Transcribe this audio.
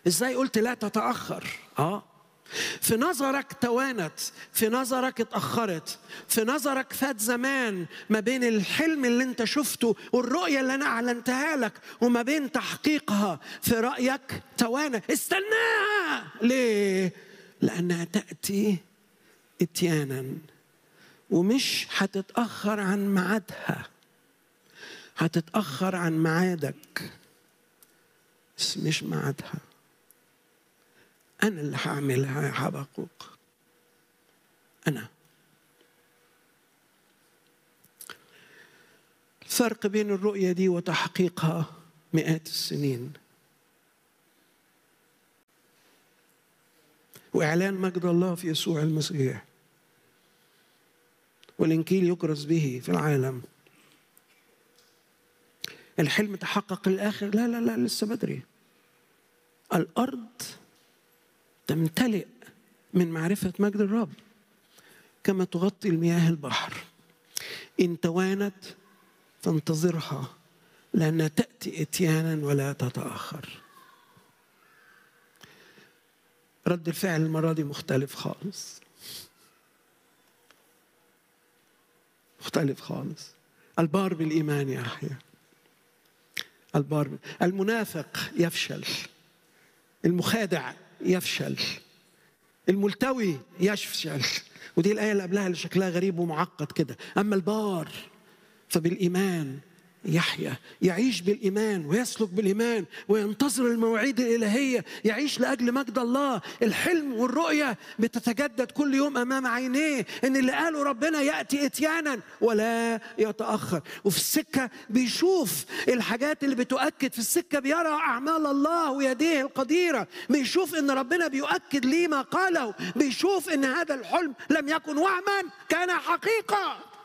ازاي قلت لا تتاخر اه في نظرك توانت في نظرك اتأخرت في نظرك فات زمان ما بين الحلم اللي انت شفته والرؤية اللي انا اعلنتها لك وما بين تحقيقها في رأيك توانت استناها ليه لأنها تأتي اتيانا ومش هتتأخر عن ميعادها هتتأخر عن ميعادك بس مش ميعادها أنا اللي هعملها يا حبقوق أنا الفرق بين الرؤية دي وتحقيقها مئات السنين وإعلان مجد الله في يسوع المسيح والإنكيل يكرز به في العالم الحلم تحقق للآخر لا لا لا لسه بدري الأرض تمتلئ من معرفة مجد الرب كما تغطي المياه البحر إن توانت فانتظرها لأنها تأتي إتيانا ولا تتأخر رد الفعل المرة دي مختلف خالص مختلف خالص البار بالإيمان يحيى البار المنافق يفشل المخادع يفشل الملتوي يفشل ودي الآية اللي قبلها اللي شكلها غريب ومعقد كده أما البار فبالإيمان يحيا يعيش بالإيمان ويسلك بالإيمان وينتظر المواعيد الإلهية يعيش لأجل مجد الله الحلم والرؤية بتتجدد كل يوم أمام عينيه إن اللي قاله ربنا يأتي إتيانا ولا يتأخر وفي السكة بيشوف الحاجات اللي بتؤكد في السكة بيرى أعمال الله ويديه القديرة بيشوف إن ربنا بيؤكد ليه ما قاله بيشوف إن هذا الحلم لم يكن وهما كان حقيقة